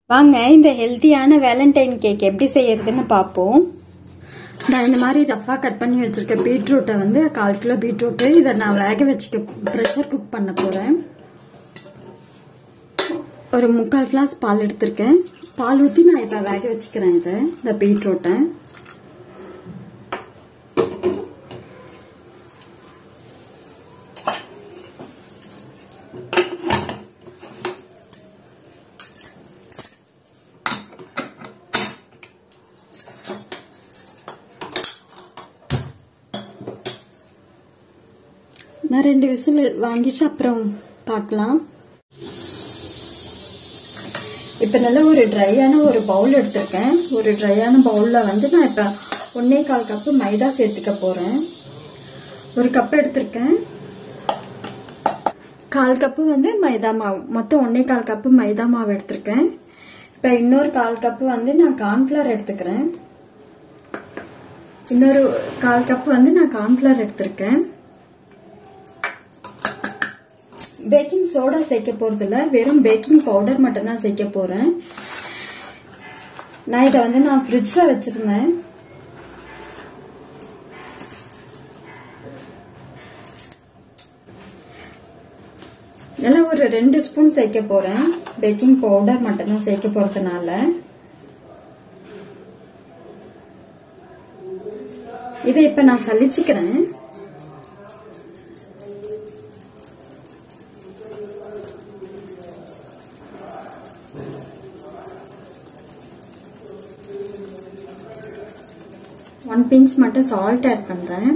வாங்க இந்த ஹெல்த்தியான வேலண்டைன் கேக் எப்படி செய்யறதுன்னு பார்ப்போம் நான் இந்த மாதிரி ரஃபா கட் பண்ணி வச்சிருக்க பீட்ரூட்டை வந்து கால் கிலோ பீட்ரூட்டு இதை நான் வேக வச்சுக்க ப்ரெஷர் குக் பண்ண போறேன் ஒரு முக்கால் கிளாஸ் பால் எடுத்திருக்கேன் பால் ஊற்றி நான் இப்போ வேக வச்சுக்கிறேன் இதை இந்த பீட்ரூட்டை நான் ரெண்டு விசில் வாங்கிட்டு அப்புறம் பார்க்கலாம் இப்போ நல்ல ஒரு ட்ரையான ஒரு பவுல் எடுத்திருக்கேன் ஒரு ட்ரையான பவுலில் வந்து நான் இப்போ ஒன்னே கால் கப்பு மைதா சேர்த்துக்க போகிறேன் ஒரு கப் எடுத்திருக்கேன் கால் கப்பு வந்து மைதா மாவு மொத்தம் ஒன்னே கால் கப்பு மைதா மாவு எடுத்திருக்கேன் இப்போ இன்னொரு கால் கப்பு வந்து நான் கார்ன்ஃப்ளவர் எடுத்துக்கிறேன் இன்னொரு கால் கப்பு வந்து நான் கார்ன்ஃப்ளவர் எடுத்திருக்கேன் பேக்கிங் சோடா சேர்க்க போறது இல்ல வெறும் பேக்கிங் பவுடர் மட்டும் தான் சேர்க்க போறேன் நான் இதை வந்து நான் ஃப்ரிட்ஜ்ல வச்சிருந்தேன் நல்லா ஒரு ரெண்டு ஸ்பூன் சேர்க்க போறேன் பேக்கிங் பவுடர் மட்டும் தான் சேர்க்க போறதுனால இதை இப்ப நான் சலிச்சுக்கிறேன் ஒன் பிஞ்ச் மட்டும் சால்ட் ஆட் பண்றேன்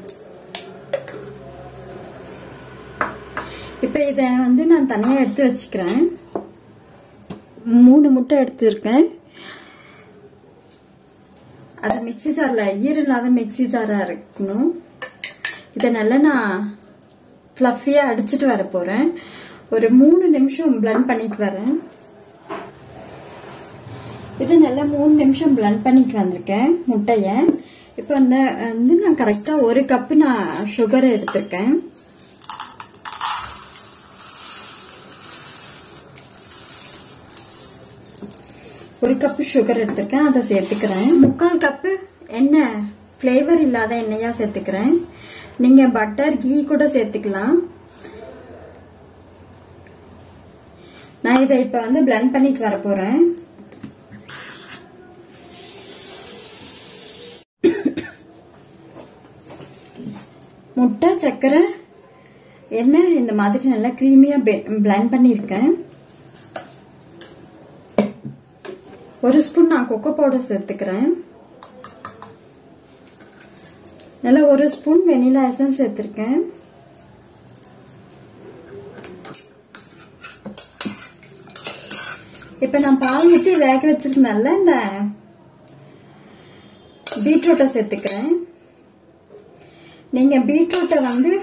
இப்போ இதை வந்து நான் தனியாக எடுத்து வச்சுக்கிறேன் மூணு முட்டை எடுத்துருக்கேன் அது மிக்சி ஜாரில் ஈரம் இல்லாத மிக்சி ஜாராக இருக்கணும் இதை நல்லா நான் ஃப்ளஃபியாக அடிச்சிட்டு வர போகிறேன் ஒரு மூணு நிமிஷம் பிளண்ட் பண்ணிட்டு வரேன் இது நல்லா மூணு நிமிஷம் பிளண்ட் பண்ணிட்டு வந்திருக்கேன் முட்டைய இப்போ வந்து வந்து நான் கரெக்டாக ஒரு கப்பு நான் சுகர் எடுத்திருக்கேன் ஒரு கப்பு சுகர் எடுத்திருக்கேன் அதை சேர்த்துக்கிறேன் முக்கால் கப்பு எண்ணெய் ஃப்ளேவர் இல்லாத எண்ணெயா சேர்த்துக்கிறேன் நீங்க பட்டர் கீ கூட சேர்த்துக்கலாம் நான் இதை இப்ப வந்து பிளண்ட் பண்ணிட்டு வர போறேன் முட்டை சர்க்கரை எண்ணெய் இந்த மாதிரி நல்லா கிரீமியா பிளண்ட் பண்ணியிருக்கேன் ஒரு ஸ்பூன் நான் கொக்கோ பவுடர் சேர்த்துக்கிறேன் நல்லா ஒரு ஸ்பூன் வெனிலா எசன்ஸ் சேர்த்துருக்கேன் இப்ப நான் பால் ஊற்றி வேக வச்சிருந்தேன்ல இந்த பீட்ரூட்டை சேர்த்துக்கிறேன் நீங்க பீட்ரூட்டை வந்து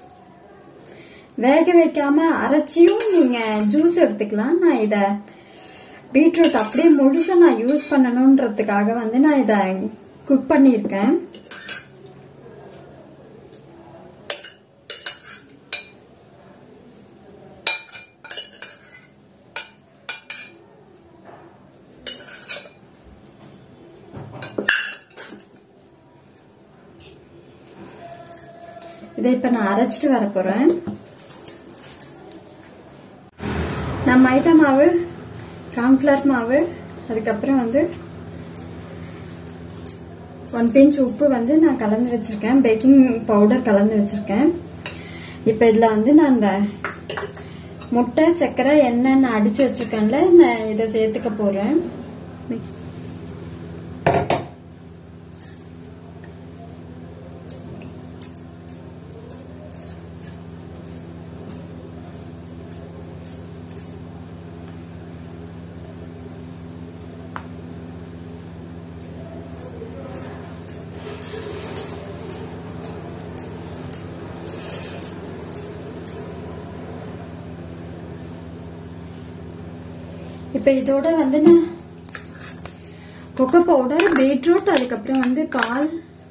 வேக வைக்காம அரைச்சியும் நீங்க ஜூஸ் எடுத்துக்கலாம் நான் இத பீட்ரூட் அப்படியே முழுசா நான் யூஸ் பண்ணணும்ன்றதுக்காக வந்து நான் இத குக் பண்ணியிருக்கேன் இதை இப்ப நான் அரைச்சிட்டு வர போறேன் நான் மைதா மாவு கார்ன்ஃபிளவர் மாவு அதுக்கப்புறம் வந்து ஒன் பிஞ்ச் உப்பு வந்து நான் கலந்து வச்சிருக்கேன் பேக்கிங் பவுடர் கலந்து வச்சிருக்கேன் இப்போ இதில் வந்து நான் இந்த முட்டை சர்க்கரை எண்ணெய் நான் அடிச்சு வச்சிருக்கேன்ல நான் இதை சேர்த்துக்க போறேன் இப்ப இதோட வந்து நான் கொக்கோ பவுடர் பீட்ரூட் அதுக்கப்புறம் வந்து பால்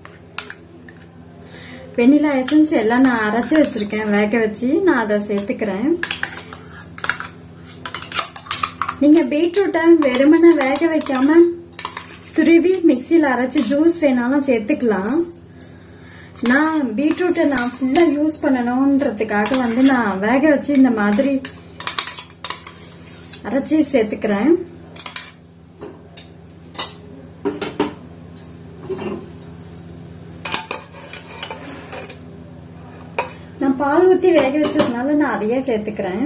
வெனிலா எசன்ஸ் எல்லாம் நான் அரைச்சி வச்சிருக்கேன் வேக வச்சு நான் அதை சேர்த்துக்கிறேன் நீங்க பீட்ரூட்டை வெறுமனே வேக வைக்காம துருவி மிக்சியில் அரைச்சு ஜூஸ் வேணாலும் சேர்த்துக்கலாம் நான் பீட்ரூட்டை நான் ஃபுல்லா யூஸ் பண்ணணுன்றதுக்காக வந்து நான் வேக வச்சு இந்த மாதிரி அரைச்சி சேர்த்துக்கிறேன் நான் பால் ஊத்தி வேக வச்சதுனால நான் அதையே சேர்த்துக்கிறேன்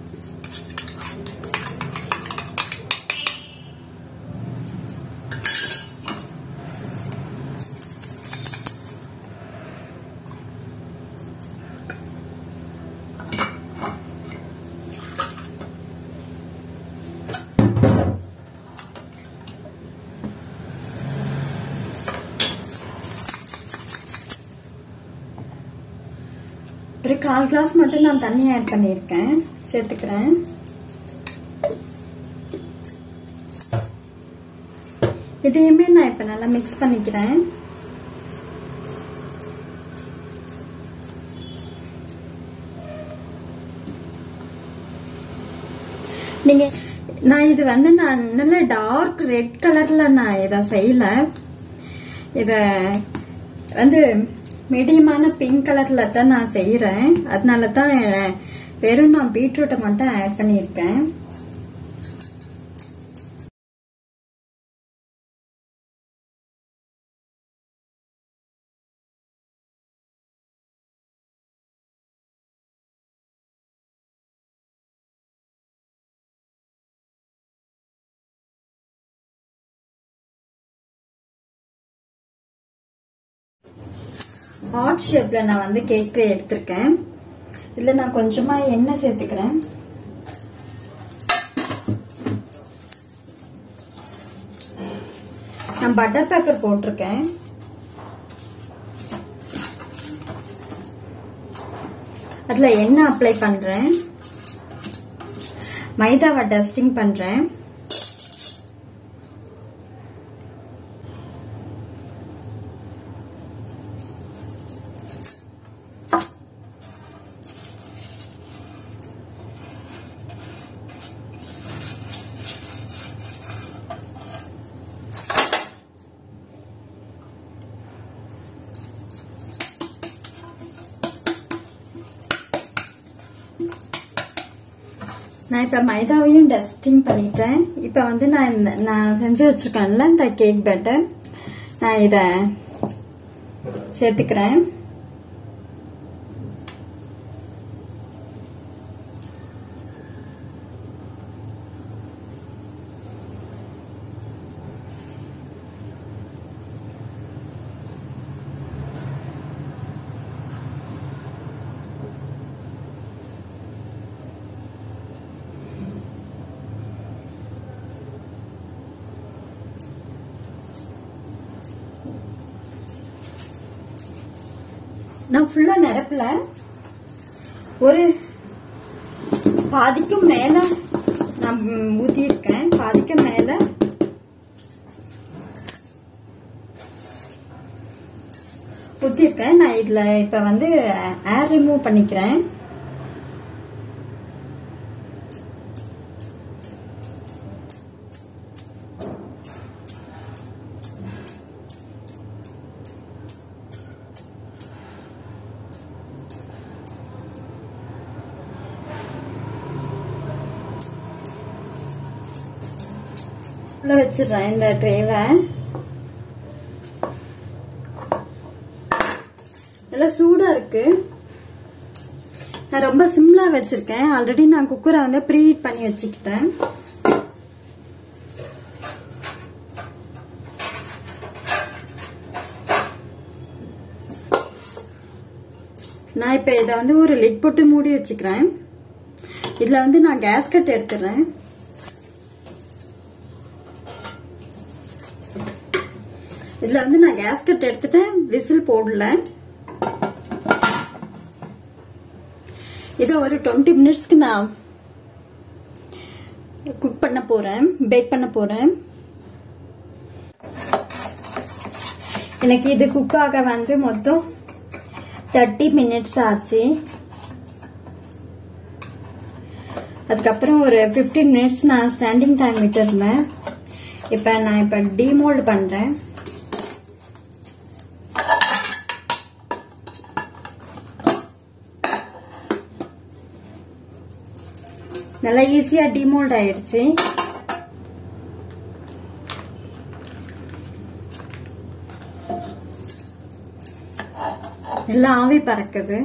ஒரு கால் கிளாஸ் மட்டும் நான் தண்ணி ஆட் பண்ணியிருக்கேன் சேர்த்துக்கிறேன் இதையுமே நான் இப்ப நல்லா மிக்ஸ் பண்ணிக்கிறேன் நீங்க நான் இது வந்து நான் நல்ல டார்க் ரெட் கலர்ல நான் இத செய்யல இத வந்து மீடியமான பிங்க் கலர்ல தான் நான் செய்யறேன் அதனால தான் வெறும் நான் பீட்ரூட்டை மட்டும் ஆட் பண்ணியிருக்கேன் ஹார்ட் ஷேப்ல நான் வந்து கேக் எடுத்திருக்கேன் இதுல நான் கொஞ்சமா எண்ணெய் சேர்த்துக்கிறேன் நான் பட்டர் பேப்பர் போட்டிருக்கேன் அதுல எண்ணெய் அப்ளை பண்றேன் மைதாவை டஸ்டிங் பண்றேன் நான் இப்ப மைதாவையும் டஸ்டிங் பண்ணிட்டேன் இப்ப வந்து நான் இந்த நான் செஞ்சு வச்சிருக்கேன்ல இந்த கேக் பேட்டர் நான் இத சேர்த்துக்கிறேன் நான் ஃபுல்லா நிரப்பல ஒரு பாதிக்கும் மேல நான் ஊத்தி இருக்கேன் பாதிக்கும் மேல ஊத்திருக்கேன் நான் இதுல இப்ப வந்து ஏர் ரிமூவ் பண்ணிக்கிறேன் உள்ள வச்சிடுறேன் இந்த ட்ரேவை நல்லா சூடா இருக்கு நான் ரொம்ப சிம்லா வச்சிருக்கேன் ஆல்ரெடி நான் குக்கரை வந்து ப்ரீஹீட் பண்ணி வச்சுக்கிட்டேன் நான் இப்ப இத வந்து ஒரு லிட் போட்டு மூடி வச்சுக்கிறேன் இதுல வந்து நான் கேஸ்கட் எடுத்துறேன் இதுல வந்து நான் கேஸ்கட் எடுத்துட்டேன் விசில் போடல இத ஒரு டுவெண்ட்டி மினிட்ஸ்க்கு நான் குக் பண்ண போறேன் பேக் பண்ண போறேன் எனக்கு இது குக் ஆக வந்து மொத்தம் தேர்ட்டி மினிட்ஸ் ஆச்சு அதுக்கப்புறம் ஒரு 15 மினிட்ஸ் நான் ஸ்டாண்டிங் டைம் விட்டுருந்தேன் இப்போ நான் இப்போ டீமோல்ட் பண்ணுறேன் நல்லா ஈஸியாக டீமோல்ட் ஆயிடுச்சு எல்லாம் ஆவி பறக்குது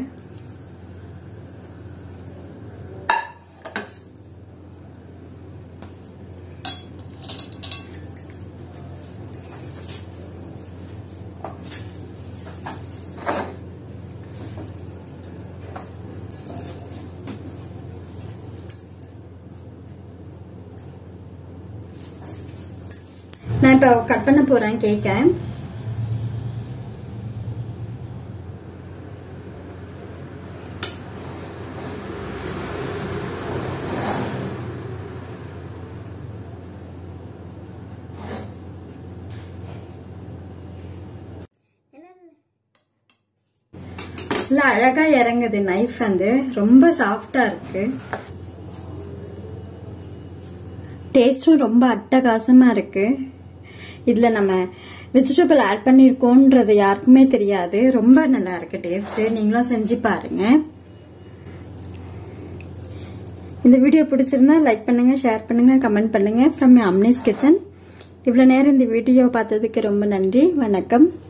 நான் இப்போ கட் பண்ண போறேன் கேக்க நல்லா அழகா இறங்குது நைஃப் வந்து ரொம்ப சாஃப்டா இருக்கு டேஸ்டும் ரொம்ப அட்டகாசமா இருக்கு இதுல நம்ம வெஜிடபிள் ஆட் பண்ணிருக்கோன்றது யாருக்குமே தெரியாது ரொம்ப நல்லா இருக்கு டேஸ்ட் நீங்களும் செஞ்சு பாருங்க இந்த வீடியோ பிடிச்சிருந்தா லைக் பண்ணுங்க ஷேர் பண்ணுங்க கமெண்ட் பண்ணுங்க ஃப்ரம் அம்னேஸ் கிச்சன் இவ்வளவு நேரம் இந்த வீடியோ பார்த்ததுக்கு ரொம்ப நன்றி வணக்கம்